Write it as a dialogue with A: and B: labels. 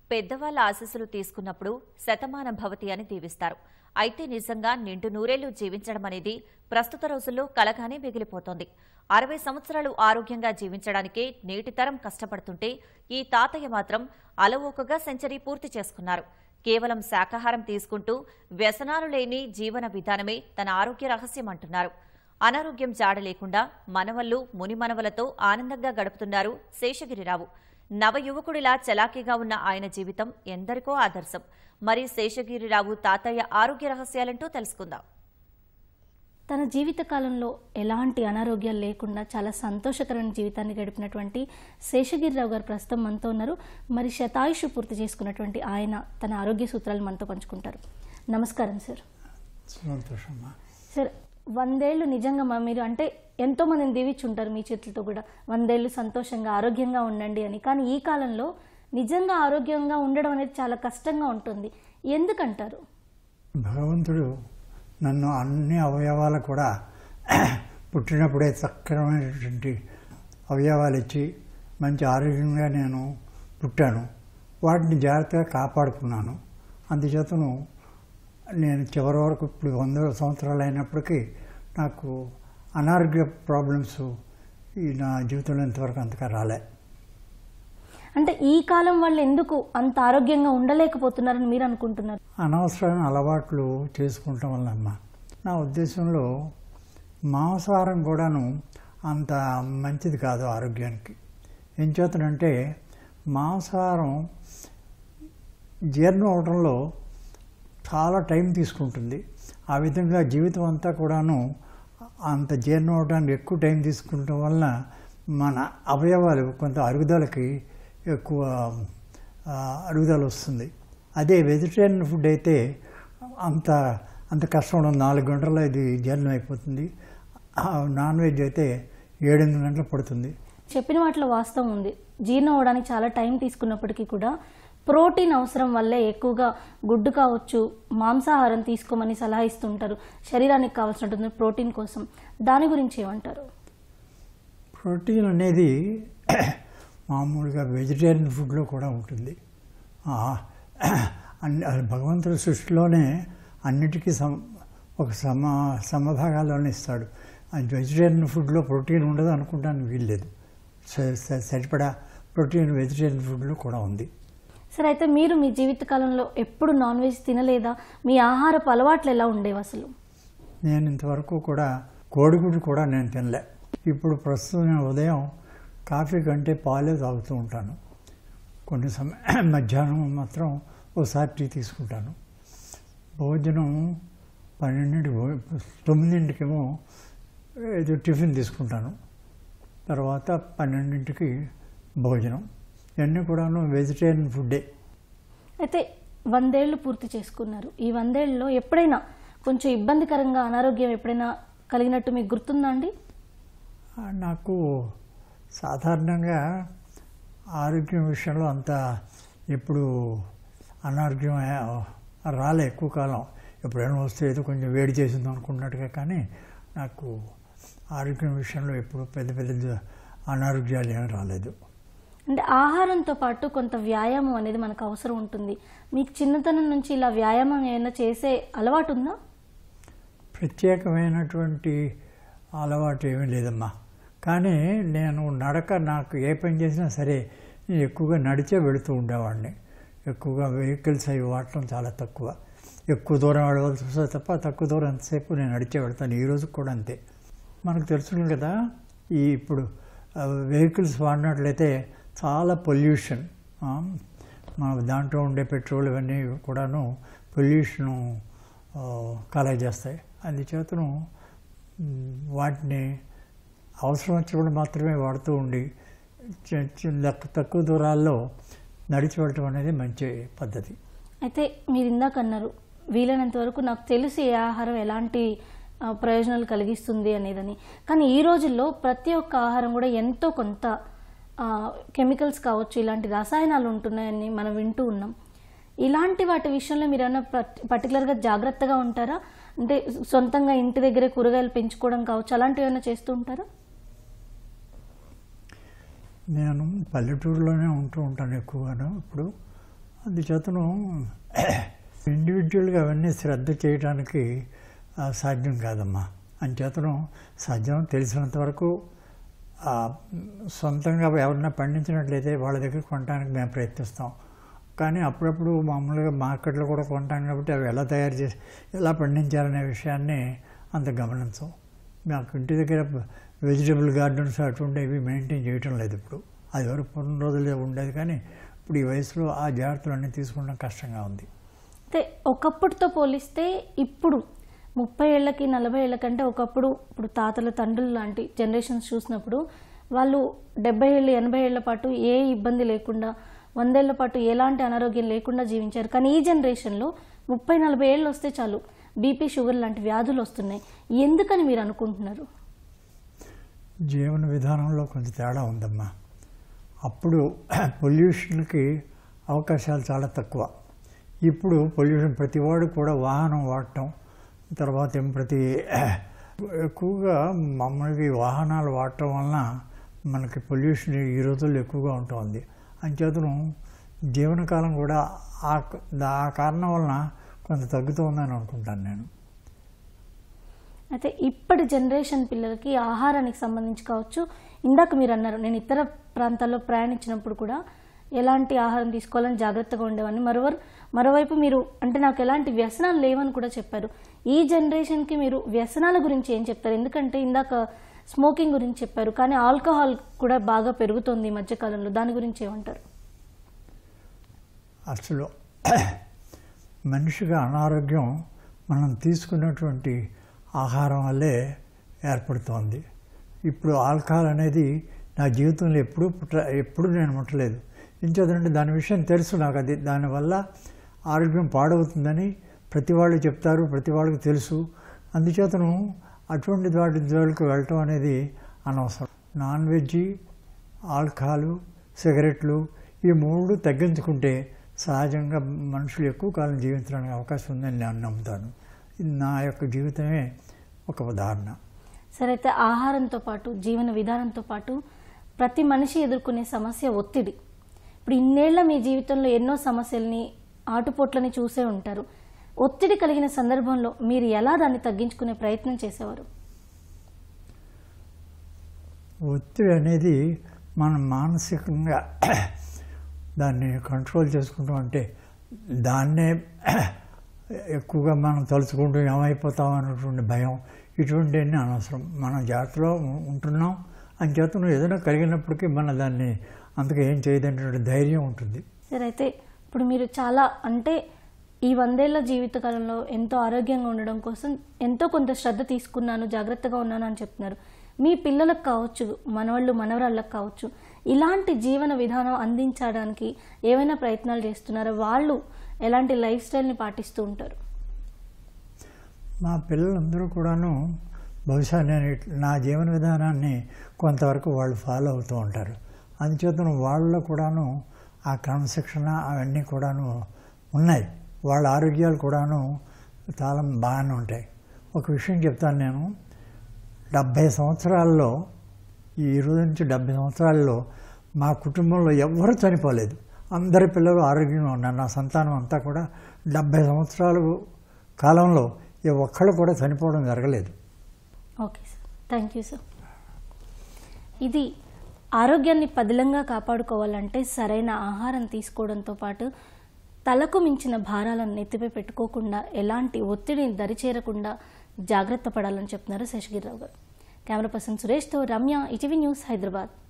A: పెద్దవాళ్ల ఆశీస్సులు తీసుకున్నప్పుడు శతమానం భవతి అని దీవిస్తారు అయితే నిజంగా నిండు నూరేళ్లు జీవించడం అనేది ప్రస్తుత రోజుల్లో కలగానే మిగిలిపోతోంది అరవై సంవత్సరాలు ఆరోగ్యంగా జీవించడానికే నేటి తరం కష్టపడుతుంటే ఈ తాతయ్య మాత్రం అలవోకగా సెంచరీ పూర్తి చేసుకున్నారు కేవలం శాకాహారం తీసుకుంటూ వ్యసనాలు లేని జీవన విధానమే తన ఆరోగ్య రహస్యం అంటున్నారు అనారోగ్యం జాడ లేకుండా మనవళ్లు మునిమనవలతో ఆనందంగా గడుపుతున్నారు శేషగిరిరావు నవయువకుడిలా చలాకీగా ఉన్న ఆయన జీవితం ఎందరికో ఆదర్శం మరి శేషగిరిరావు తాతయ్య ఆరోగ్య రహస్యాలంటూ తెలుసుకుందాం
B: తన జీవిత కాలంలో ఎలాంటి అనారోగ్యాలు లేకుండా చాలా సంతోషకరమైన జీవితాన్ని గడిపినటువంటి శేషగిరిరావు గారు ప్రస్తుతం మనతో ఉన్నారు మరి శతాయుషు పూర్తి చేసుకున్నటువంటి ఆయన తన ఆరోగ్య సూత్రాలు మనతో పంచుకుంటారు నమస్కారం సార్
C: సంతోషమ్మా
B: సార్ వందేళ్ళు నిజంగా మా మీరు అంటే ఎంతో మందిని దీవించుంటారు మీ చేతులతో కూడా వందేళ్ళు సంతోషంగా ఆరోగ్యంగా ఉండండి అని కానీ ఈ కాలంలో నిజంగా ఆరోగ్యంగా ఉండడం అనేది చాలా కష్టంగా ఉంటుంది ఎందుకంటారు
C: భగవంతుడు నన్ను అన్ని అవయవాలు కూడా పుట్టినప్పుడే చక్కనమైనటువంటి అవయవాలు ఇచ్చి మంచి ఆరోగ్యంగా నేను పుట్టాను వాటిని జాగ్రత్తగా కాపాడుకున్నాను అందుచేతను నేను చివరి వరకు ఇప్పుడు వంద సంవత్సరాలు అయినప్పటికీ నాకు అనారోగ్య ప్రాబ్లమ్స్ ఈ నా జీవితంలో ఇంతవరకు అంతగా రాలే
B: అంటే ఈ కాలం వాళ్ళు ఎందుకు అంత ఆరోగ్యంగా ఉండలేకపోతున్నారని మీరు అనుకుంటున్నారు
C: అనవసరమైన అలవాట్లు చేసుకుంటాం వల్ల అమ్మ నా ఉద్దేశంలో మాంసాహారం కూడాను అంత మంచిది కాదు ఆరోగ్యానికి ఏం చేతనంటే మాంసాహారం జీర్ణం అవడంలో చాలా టైం తీసుకుంటుంది ఆ విధంగా జీవితం అంతా కూడాను అంత జీర్ణం అవడానికి ఎక్కువ టైం తీసుకుంటాం వలన మన అవయవాలు కొంత అరుగుదలకి ఎక్కువ ఆ, అరుగుదల వస్తుంది అదే వెజిటేరియన్ ఫుడ్ అయితే అంత అంత కష్టం ఉండదు నాలుగు గంటల్లో ఇది జీర్ణం అయిపోతుంది ఆ, నాన్ వెజ్ అయితే ఏడెనిమిది గంటలు పడుతుంది
B: చెప్పిన వాటిలో వాస్తవం ఉంది జీర్ణం అవడానికి చాలా టైం తీసుకున్నప్పటికీ కూడా ప్రోటీన్ అవసరం వల్లే ఎక్కువగా గుడ్డు కావచ్చు మాంసాహారం తీసుకోమని సలహా ఇస్తుంటారు శరీరానికి కావాల్సినటువంటి ప్రోటీన్ కోసం దాని గురించి ఏమంటారు
C: ప్రోటీన్ అనేది మామూలుగా వెజిటేరియన్ ఫుడ్లో కూడా ఉంటుంది ఆ, అన్ని అది భగవంతుడి సృష్టిలోనే అన్నిటికీ సమ ఒక సమ సమభాగాల్లోనే ఇస్తాడు అది వెజిటేరియన్ ఫుడ్లో ప్రోటీన్ ఉండదు అనుకుంటాను వీల్లేదు స- స- సరిపడా ప్రోటీన్ వెజిటేరియన్ ఫుడ్లో కూడా ఉంది
B: సరే అయితే మీరు మీ జీవితకాలంలో ఎప్పుడు నాన్ వెజ్ తినలేదా మీ ఆహారపు అలవాట్లు ఎలా ఉండేవి అసలు
C: నేను ఇంతవరకు కూడా కోడిగుడ్డు కూడా నేను తినలే ఇప్పుడు ప్రస్తుతం నేను ఉదయం కాఫీ కంటే పాలే తాగుతూ ఉంటాను కొన్ని సమయం మధ్యాహ్నం మాత్రం ఒకసారి టీ తీసుకుంటాను భోజనం పన్నెండింటికి భో- తొమ్మిదింటికేమో ఏదో టిఫిన్ తీసుకుంటాను తర్వాత పన్నెండింటికి భోజనం ఇవన్నీ కూడాను వెజిటేరియన్ ఫుడ్డే
B: అయితే వందేళ్లు పూర్తి చేసుకున్నారు ఈ వందేళ్లలో ఎప్పుడైనా కొంచెం ఇబ్బందికరంగా అనారోగ్యం ఎప్పుడైనా కలిగినట్టు మీకు గుర్తుందా అండి
C: ఆ, నాకు సాధారణంగా ఆరోగ్యం విషయంలో అంత ఎప్పుడు అనారోగ్యం ఆ- రాలే ఎక్కువ కాలం ఎప్పుడైనా వస్తే ఏదో కొంచెం వేడి చేసింది అనుకున్నట్టుగా కానీ నాకు ఆరోగ్యం విషయంలో ఎప్పుడు పెద్ద పెద్ద జ- అనారోగ్యాలు ఏమీ రాలేదు
B: అంటే ఆహారంతో పాటు కొంత వ్యాయామం అనేది మనకు అవసరం ఉంటుంది మీకు చిన్నతనం నుంచి ఇలా వ్యాయామం ఏమైనా చేసే అలవాటు ఉందా
C: ప్రత్యేకమైనటువంటి అలవాటు ఏమీ లేదమ్మా కానీ నేను నడక నాకు ఏ పని చేసినా సరే నేను ఎక్కువగా నడిచే వెళుతూ ఉండేవాడిని ఎక్కువగా వెహికల్స్ అవి వాడటం చాలా తక్కువ ఎక్కువ దూరం వెళ్ళవలసి వస్తే తప్ప తక్కువ దూరం ఎంతసేపు నేను నడిచే వెళ్తాను ఈ రోజు కూడా అంతే మనకు తెలుసు కదా ఈ ఇప్పుడు వెహికల్స్ వాడినట్లయితే చాలా పొల్యూషన్ మన దాంట్లో ఉండే పెట్రోల్ ఇవన్నీ కూడాను పొల్యూషను కలగజేస్తాయి అందుచేతను మ్, వాటిని అవసరం వచ్చినప్పుడు మాత్రమే వాడుతూ ఉండి చి- చి- తక్కు- తక్కువ దూరాల్లో నడిచి వెళ్ళటం అనేది మంచి పద్ధతి
B: అయితే మీరు ఇందాక అన్నారు వీలైనంత వరకు నాకు తెలిసి ఏ ఆహారం ఎలాంటి ఆ, ప్రయోజనాలు కలిగిస్తుంది అనేదని కానీ ఈ రోజుల్లో ప్రతి ఒక్క ఆహారం కూడా ఎంతో కొంత కెమికల్స్ కావచ్చు ఇలాంటి రసాయనాలు ఉంటున్నాయని మనం వింటూ ఉన్నాం ఇలాంటి వాటి విషయంలో మీరు ఏమైనా పర్టికులర్గా జాగ్రత్తగా ఉంటారా అంటే సొంతంగా ఇంటి దగ్గరే కూరగాయలు పెంచుకోవడం కావచ్చు అలాంటివి ఏమైనా చేస్తూ ఉంటారా
C: నేను పల్లెటూరులోనే ఉంటూ ఉంటాను ఎక్కువగాను ఇప్పుడు అందుచేతను ఇండివిజువల్గా అవన్నీ శ్రద్ధ చేయడానికి ఆ, సాధ్యం కాదమ్మా అంచేతను సాధ్యం తెలిసినంత వరకు ఆ, సొంతంగా ఎవరన్నా పండించినట్లయితే వాళ్ళ దగ్గర కొనడానికి మేము ప్రయత్నిస్తాం కానీ అప్పుడప్పుడు మామూలుగా మార్కెట్లో కూడా కొంటాం కాబట్టి అవి ఎలా తయారు చేసి ఎలా పండించాలనే విషయాన్ని అంత గమనించం మాకు ఇంటి దగ్గర వెజిటబుల్ గార్డెన్స్ అటువంటివి మెయింటైన్ చేయటం లేదు ఇప్పుడు అది వరకు పూర్ణ రోజులే ఉండేది కానీ ఇప్పుడు ఈ వయసులో ఆ జాగ్రత్తలన్నీ తీసుకోవడం కష్టంగా ఉంది
B: అయితే ఒకప్పుడుతో పోలిస్తే ఇప్పుడు ముప్పై ఏళ్ళకి నలభై ఏళ్ళ కంటే ఒకప్పుడు ఇప్పుడు తాతల తండ్రులు లాంటి జనరేషన్స్ చూసినప్పుడు వాళ్ళు డెబ్బై ఏళ్ళు ఎనభై ఏళ్ల పాటు ఏ ఇబ్బంది లేకుండా వందేళ్ల పాటు ఎలాంటి అనారోగ్యం లేకుండా జీవించారు కానీ ఈ జనరేషన్లో ముప్పై నలభై ఏళ్ళు వస్తే చాలు బీపీ షుగర్ లాంటి వ్యాధులు వస్తున్నాయి ఎందుకని మీరు అనుకుంటున్నారు
C: జీవన విధానంలో కొంచెం తేడా ఉందమ్మా అప్పుడు పొల్యూషన్కి అవకాశాలు చాలా తక్కువ ఇప్పుడు పొల్యూషన్ ప్రతి వాడు కూడా వాహనం వాడటం తర్వాత ఏం ప్రతి ఎక్కువగా మామూలుగా ఈ వాహనాలు వాడటం వలన మనకి పొల్యూషన్ ఈ రోజుల్లో ఎక్కువగా ఉంటుంది అంచేతను జీవనకాలం కూడా ఆ ఆ కారణం వలన కొంత తగ్గుతుందని అనుకుంటాను నేను
B: అయితే ఇప్పటి జనరేషన్ పిల్లలకి ఆహారానికి సంబంధించి కావచ్చు ఇందాక మీరు అన్నారు నేను ఇతర ప్రాంతాల్లో ప్రయాణించినప్పుడు కూడా ఎలాంటి ఆహారం తీసుకోవాలని జాగ్రత్తగా ఉండేవాడిని మరోవర్ మరోవైపు మీరు అంటే నాకు ఎలాంటి వ్యసనాలు లేవని కూడా చెప్పారు ఈ జనరేషన్కి మీరు వ్యసనాల గురించి ఏం చెప్తారు ఎందుకంటే ఇందాక స్మోకింగ్ గురించి చెప్పారు కానీ ఆల్కహాల్ కూడా బాగా పెరుగుతోంది ఈ మధ్యకాలంలో దాని గురించి ఏమంటారు
C: అసలు మనిషిగా అనారోగ్యం మనం తీసుకున్నటువంటి ఆహారం వల్లే ఏర్పడుతోంది ఇప్పుడు ఆల్కహాల్ అనేది నా జీవితంలో ఎప్పుడూ పుట్ట ఎప్పుడూ నేను ముట్టలేదు ఇంచేదంటే దాని విషయం తెలుసు నాకు అది దానివల్ల ఆరోగ్యం పాడవుతుందని ప్రతి వాళ్ళు చెప్తారు ప్రతి వాళ్ళకి తెలుసు అందుచేతను అటువంటి వాటి జోలికి వెళ్ళటం అనేది అనవసరం నాన్ వెజ్ ఆల్కహాలు సిగరెట్లు ఈ మూడు తగ్గించుకుంటే సహజంగా మనుషులు ఎక్కువ కాలం జీవించడానికి అవకాశం ఉందని నేను నమ్ముతాను ఇది నా యొక్క జీవితమే ఒక ఉదాహరణ
B: సరే అయితే ఆహారంతో పాటు జీవన విధానంతో పాటు ప్రతి మనిషి ఎదుర్కొనే సమస్య ఒత్తిడి ఇప్పుడు ఇన్నేళ్ల మీ జీవితంలో ఎన్నో సమస్యల్ని ఆటుపోట్లని చూసే ఉంటారు ఒత్తిడి కలిగిన సందర్భంలో మీరు ఎలా దాన్ని తగ్గించుకునే ప్రయత్నం చేసేవారు
C: ఒత్తిడి అనేది మనం మానసికంగా దాన్ని కంట్రోల్ చేసుకుంటాం అంటే దాన్నే ఎక్కువగా మనం తలుచుకుంటూ ఏమైపోతాం అన్నటువంటి భయం ఇటువంటివన్నీ అనవసరం మనం జాగ్రత్తలో ఉంటున్నాం అంచేతను ఏదైనా కలిగినప్పటికీ మన దాన్ని అంతగా ఏం చేయదనేటువంటి ధైర్యం ఉంటుంది
B: సరే అయితే ఇప్పుడు మీరు చాలా అంటే ఈ వందేళ్ల జీవితకాలంలో ఎంతో ఆరోగ్యంగా ఉండడం కోసం ఎంతో కొంత శ్రద్ధ తీసుకున్నాను జాగ్రత్తగా ఉన్నాను అని చెప్తున్నారు మీ పిల్లలకు కావచ్చు మనవాళ్ళు మనవరాళ్ళకు కావచ్చు ఇలాంటి జీవన విధానం అందించడానికి ఏమైనా ప్రయత్నాలు చేస్తున్నారా వాళ్ళు ఎలాంటి లైఫ్ స్టైల్ని పాటిస్తూ ఉంటారు
C: మా పిల్లలందరూ కూడాను బహుశా నేను ఇట్- నా జీవన విధానాన్ని కొంతవరకు వాళ్ళు ఫాలో అవుతూ ఉంటారు అందుచేతను వాళ్ళలో కూడాను ఆ క్రమశిక్షణ అవన్నీ కూడాను ఉన్నాయి వాళ్ళ ఆరోగ్యాలు కూడాను చాలా బాగానే ఉంటాయి ఒక విషయం చెప్తాను నేను డెబ్భై సంవత్సరాల్లో ఈ రోజు నుంచి డెబ్భై సంవత్సరాల్లో మా కుటుంబంలో ఎవ్వరూ చనిపోలేదు అందరి పిల్లలు ఆరోగ్యంగా ఉన్నారు నా సంతానం అంతా కూడా డెబ్భై సంవత్సరాలు కాలంలో ఏ ఒక్కళ్ళు కూడా చనిపోవడం జరగలేదు
B: okay sir thank you sir ఇది ఆరోగ్యాన్ని పదిలంగా కాపాడుకోవాలంటే సరైన ఆహారం తీసుకోవడంతో పాటు తలకు మించిన భారాలను నెత్తిపై పెట్టుకోకుండా ఎలాంటి ఒత్తిడిని దరిచేరకుండా జాగ్రత్త పడాలని చెప్తున్నారు శశగిరిరావు గారు కెమెరా పర్సన్ సురేష్తో రమ్య ఇటీవీ న్యూస్ హైదరాబాద్